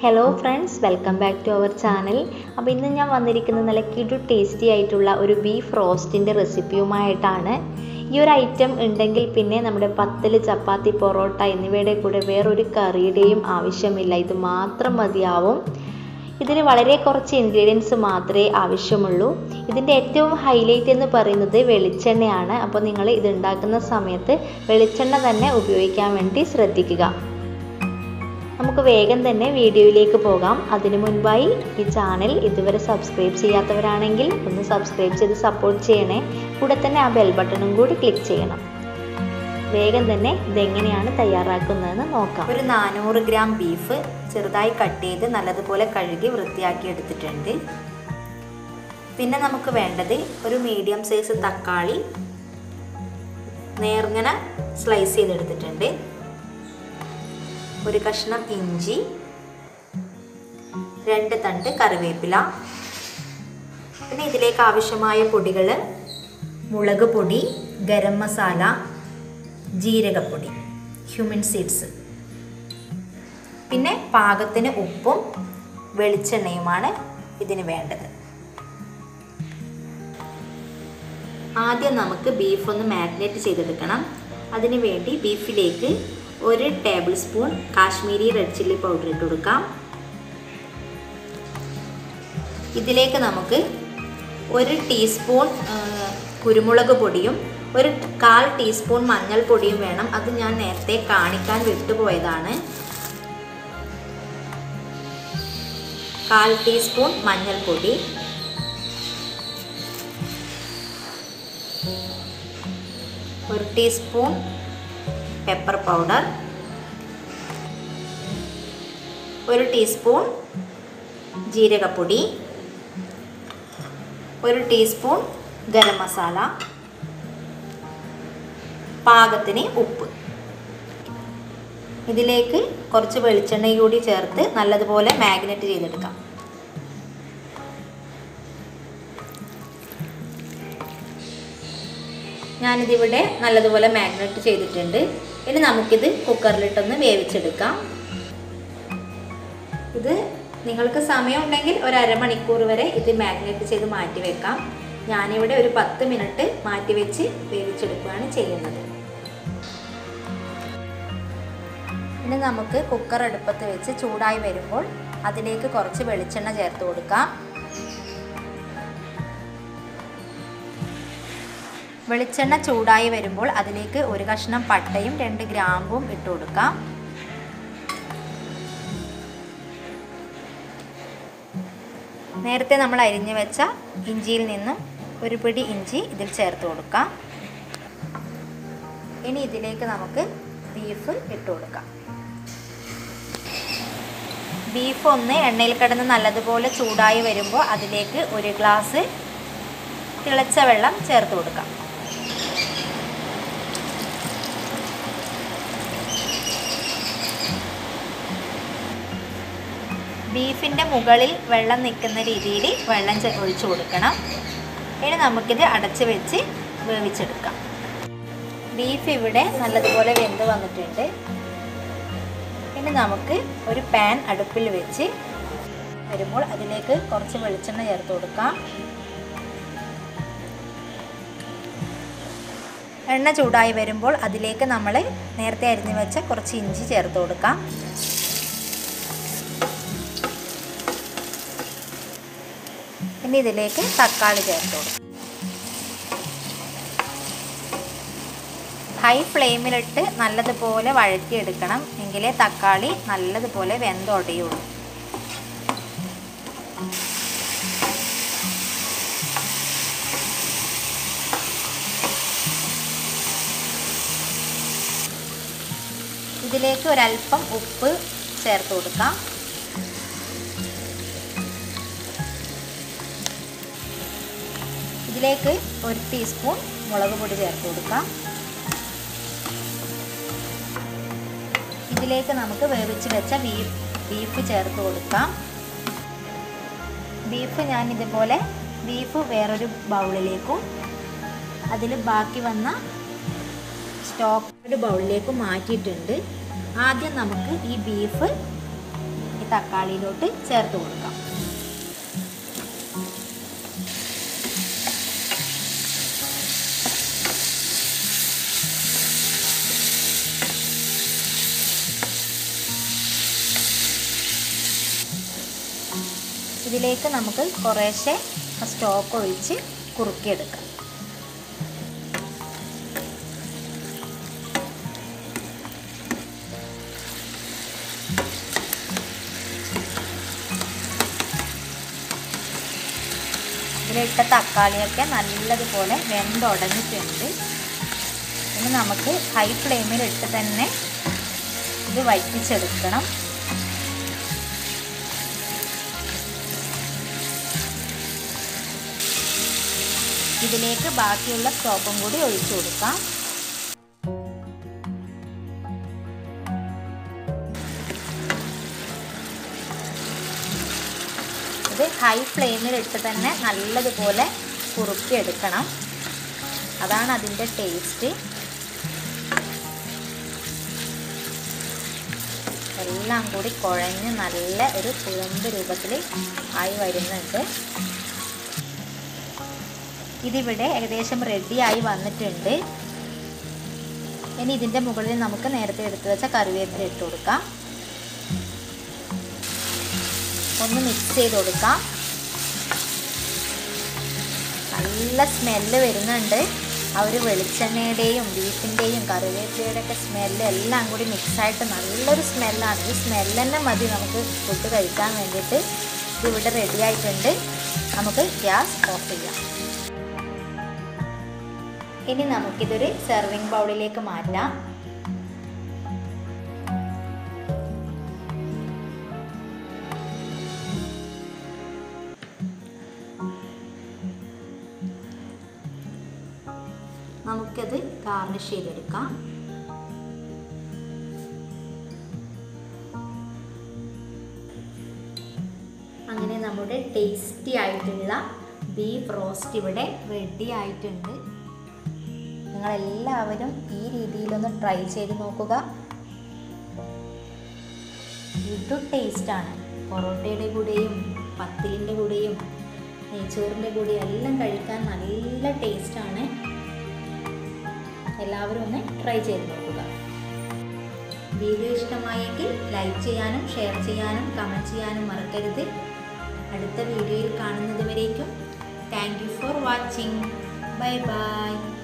hello friends welcome back to our channel അപ്പോൾ ഇന്ന് ഞാൻ വന്നിരിക്കുന്നത് നല്ല കിടു ടേസ്റ്റി ആയിട്ടുള്ള ഒരു ബീഫ് റോസ്റ്റിൻ്റെ റെസിപ്പിയുമായിട്ടാണ് ഈ ഒരു ഐറ്റം ഉണ്ടെങ്കിൽ പിന്നെ നമ്മുടെ പത്തൽ ചപ്പാത്തി പൊറോട്ട എന്നിവയുടെ കൂടെ വേറൊരു കറിയുടെയും ആവശ്യമില്ല ഇത് മാത്രം മതിയാവും ഇതിൽ വളരെ കുറച്ച് ഇൻഗ്രീഡിയൻസ് മാത്രമേ ആവശ്യമുള്ളൂ ഇതിൻ്റെ ഏറ്റവും ഹൈലൈറ്റ് എന്ന് പറയുന്നത് വെളിച്ചെണ്ണയാണ് അപ്പോൾ നിങ്ങൾ ഇത് ഉണ്ടാക്കുന്ന സമയത്ത് വെളിച്ചെണ്ണ തന്നെ ഉപയോഗിക്കാൻ വേണ്ടി ശ്രദ്ധിക്കുക നമുക്ക് വേഗം തന്നെ വീഡിയോയിലേക്ക് പോകാം അതിനു മുൻപായി ഈ ചാനൽ ഇതുവരെ സബ്സ്ക്രൈബ് ചെയ്യാത്തവരാണെങ്കിൽ ഒന്ന് സബ്സ്ക്രൈബ് ചെയ്ത് സപ്പോർട്ട് ചെയ്യണേ കൂടെ തന്നെ ആ ബെൽ ബട്ടണും കൂടി ക്ലിക്ക് ചെയ്യണം വേഗം തന്നെ ഇതെങ്ങനെയാണ് തയ്യാറാക്കുന്നതെന്ന് നോക്കാം ഒരു നാനൂറ് ഗ്രാം ബീഫ് ചെറുതായി കട്ട് ചെയ്ത് നല്ലതുപോലെ കഴുകി വൃത്തിയാക്കി എടുത്തിട്ടുണ്ട് പിന്നെ നമുക്ക് വേണ്ടത് ഒരു മീഡിയം സൈസ് തക്കാളി നേർങ്ങനെ സ്ലൈസ് ചെയ്തെടുത്തിട്ടുണ്ട് ഒരു കഷ്ണം ഇഞ്ചി രണ്ട് തണ്ട് കറിവേപ്പില പിന്നെ ഇതിലേക്ക് ആവശ്യമായ പൊടികൾ മുളക് പൊടി ഗരം മസാല ജീരകപ്പൊടി ഹ്യൂമൻ സീഡ്സ് പിന്നെ പാകത്തിന് ഉപ്പും വെളിച്ചെണ്ണയുമാണ് ഇതിന് വേണ്ടത് ആദ്യം നമുക്ക് ബീഫ് ഒന്ന് മാരിനേറ്റ് ചെയ്തെടുക്കണം അതിനു വേണ്ടി ബീഫിലേക്ക് ഒരു tablespoon Kashmiri red chilli powder ഇട്ട് കൊടുക്കാം ഇതിലേക്ക് നമുക്ക് ഒരു ടീസ്പൂൺ കുരുമുളക് പൊടിയും ഒരു കാൽ ടീസ്പൂൺ മഞ്ഞൾപ്പൊടിയും വേണം അത് ഞാൻ നേരത്തെ കാണിക്കാൻ വിട്ടുപോയതാണ് കാൽ ടീസ്പൂൺ മഞ്ഞൾപ്പൊടി ഒരു ടീസ്പൂൺ പെപ്പർ പൗഡർ ഒരു ടീസ്പൂൺ ജീരകപ്പൊടി ഒരു ടീസ്പൂൺ ഗരം മസാല പാകത്തിന് ഉപ്പ് ഇതിലേക്ക് കുറച്ച് വെളിച്ചെണ്ണ കൂടി ചേർത്ത് നല്ലതുപോലെ മാഗ്നറ്റ് ചെയ്തെടുക്കാം ഞാനിതിവിടെ നല്ലതുപോലെ മാഗ്നറ്റ് ചെയ്തിട്ടുണ്ട് ഇനി നമുക്കിത് കുക്കറിലിട്ടൊന്ന് വേവിച്ചെടുക്കാം ഇത് നിങ്ങൾക്ക് സമയമുണ്ടെങ്കിൽ ഒരു അരമണിക്കൂർ വരെ ഇത് മാഗ്നറ്റ് ചെയ്ത് മാറ്റി വെക്കാം ഞാനിവിടെ ഒരു പത്ത് മിനിറ്റ് മാറ്റി വെച്ച് വേവിച്ചെടുക്കുകയാണ് ചെയ്യുന്നത് ഇനി നമുക്ക് കുക്കർ അടുപ്പത്ത് വെച്ച് ചൂടായി വരുമ്പോൾ അതിലേക്ക് കുറച്ച് വെളിച്ചെണ്ണ ചേർത്ത് കൊടുക്കാം വെളിച്ചെണ്ണ ചൂടായി വരുമ്പോൾ അതിലേക്ക് ഒരു കഷ്ണം പട്ടയും രണ്ട് ഗ്രാമ്പും ഇട്ട് കൊടുക്കാം നേരത്തെ നമ്മൾ അരിഞ്ഞു വെച്ച ഇഞ്ചിയിൽ നിന്നും ഒരു പിടി ഇഞ്ചി ഇതിൽ ചേർത്ത് കൊടുക്കാം ഇനി ഇതിലേക്ക് നമുക്ക് ബീഫ് ഇട്ട് കൊടുക്കാം ബീഫ് ഒന്ന് എണ്ണയിൽ കിടന്ന് നല്ലതുപോലെ ചൂടായി വരുമ്പോൾ അതിലേക്ക് ഒരു ഗ്ലാസ് തിളച്ച വെള്ളം ചേർത്ത് കൊടുക്കാം ബീഫിൻ്റെ മുകളിൽ വെള്ളം നിൽക്കുന്ന രീതിയിൽ വെള്ളം ഒഴിച്ചു കൊടുക്കണം ഇനി നമുക്കിത് അടച്ച് വെച്ച് വേവിച്ചെടുക്കാം ബീഫ് ഇവിടെ നല്ലതുപോലെ വെന്ത് വന്നിട്ടുണ്ട് ഇനി നമുക്ക് ഒരു പാൻ അടുപ്പിൽ വെച്ച് വരുമ്പോൾ അതിലേക്ക് കുറച്ച് വെളിച്ചെണ്ണ ചേർത്ത് കൊടുക്കാം എണ്ണ ചൂടായി വരുമ്പോൾ അതിലേക്ക് നമ്മൾ നേരത്തെ അരിഞ്ഞു വെച്ച കുറച്ച് ഇഞ്ചി ചേർത്ത് കൊടുക്കാം ഇനി ഇതിലേക്ക് തക്കാളി ചേർത്ത് കൊടുക്കാം ഹൈ ഫ്ലെയിമിലിട്ട് നല്ലതുപോലെ വഴറ്റിയെടുക്കണം എങ്കിലേ തക്കാളി നല്ലതുപോലെ വെന്തൊടയുള്ളൂ ഇതിലേക്ക് ഒരല്പം ഉപ്പ് ചേർത്ത് കൊടുക്കാം ഇതിലേക്ക് ഒരു ടീസ്പൂൺ മുളക് പൊടി ചേർത്ത് കൊടുക്കാം ഇതിലേക്ക് നമുക്ക് വേവിച്ച് വെച്ച ബീഫ് ബീഫ് ചേർത്ത് കൊടുക്കാം ബീഫ് ഞാൻ ഇതുപോലെ ബീഫ് വേറൊരു ബൗളിലേക്കും അതിൽ ബാക്കി വന്ന സ്റ്റോക്ക് ഒരു ബൗളിലേക്ക് മാറ്റിയിട്ടുണ്ട് ആദ്യം നമുക്ക് ഈ ബീഫ് തക്കാളിയിലോട്ട് ചേർത്ത് കൊടുക്കാം ഇതിലേക്ക് നമുക്ക് കുറേശ്ശെ സ്റ്റോക്ക് ഒഴിച്ച് കുറുക്കിയെടുക്കാം ഇതിലിട്ട തക്കാളിയൊക്കെ നല്ലതുപോലെ വെന്തുടഞ്ഞിട്ടുണ്ട് ഇനി നമുക്ക് ഹൈ ഫ്ലെയിമിൽ ഇട്ട് തന്നെ ഇത് വറ്റിച്ചെടുക്കണം ഇതിലേക്ക് ബാക്കിയുള്ള സ്റ്റോക്കും കൂടി ഒഴിച്ചു കൊടുക്കാം ഇത് ഹൈ ഫ്ലെയിമിൽ ഇട്ട് തന്നെ നല്ലതുപോലെ കുറുക്കിയെടുക്കണം അതാണ് അതിൻ്റെ ടേസ്റ്റ് എല്ലാം കൂടി കുഴഞ്ഞ് നല്ല ഒരു കുഴമ്പ് രൂപത്തിൽ ആയി വരുന്നുണ്ട് ഇതിവിടെ ഏകദേശം റെഡിയായി വന്നിട്ടുണ്ട് ഇനി ഇതിൻ്റെ മുകളിൽ നമുക്ക് നേരത്തെ എടുത്തു വെച്ച കറിവേപ്പില ഇട്ട് കൊടുക്കാം ഒന്ന് മിക്സ് ചെയ്ത് കൊടുക്കാം നല്ല സ്മെല്ല് വരുന്നുണ്ട് ആ ഒരു വെളിച്ചെണ്ണയുടെയും ബീഫിൻ്റെയും കറിവേപ്പിലയുടെ ഒക്കെ സ്മെല്ല് എല്ലാം കൂടി മിക്സായിട്ട് നല്ലൊരു സ്മെല്ലാണ് ഈ സ്മെല്ല് തന്നെ മതി നമുക്ക് ഫുഡ് കഴിക്കാൻ വേണ്ടിയിട്ട് ഇതിവിടെ റെഡി ആയിട്ടുണ്ട് നമുക്ക് ഗ്യാസ് ഓഫ് ചെയ്യാം ഇനി നമുക്കിതൊരു സെർവിങ് ബൗളിലേക്ക് മാറ്റാം നമുക്കത് ഗാർണിഷ് ചെയ്തെടുക്കാം അങ്ങനെ നമ്മുടെ ടേസ്റ്റി ആയിട്ടുള്ള ബീഫ് റോസ്റ്റ് ഇവിടെ റെഡി ആയിട്ടുണ്ട് നിങ്ങളെല്ലാവരും ഈ രീതിയിലൊന്ന് ട്രൈ ചെയ്ത് നോക്കുക ഇത് ടേസ്റ്റാണ് പൊറോട്ടയുടെ കൂടെയും പത്തിലിൻ്റെ കൂടെയും നെയ്ച്ചോറിൻ്റെ കൂടെയും എല്ലാം കഴിക്കാൻ നല്ല ടേസ്റ്റാണ് എല്ലാവരും ഒന്ന് ട്രൈ ചെയ്ത് നോക്കുക വീഡിയോ ഇഷ്ടമായെങ്കിൽ ലൈക്ക് ചെയ്യാനും ഷെയർ ചെയ്യാനും കമൻറ്റ് ചെയ്യാനും മറക്കരുത് അടുത്ത വീഡിയോയിൽ കാണുന്നത് വരേക്കും thank you for watching bye by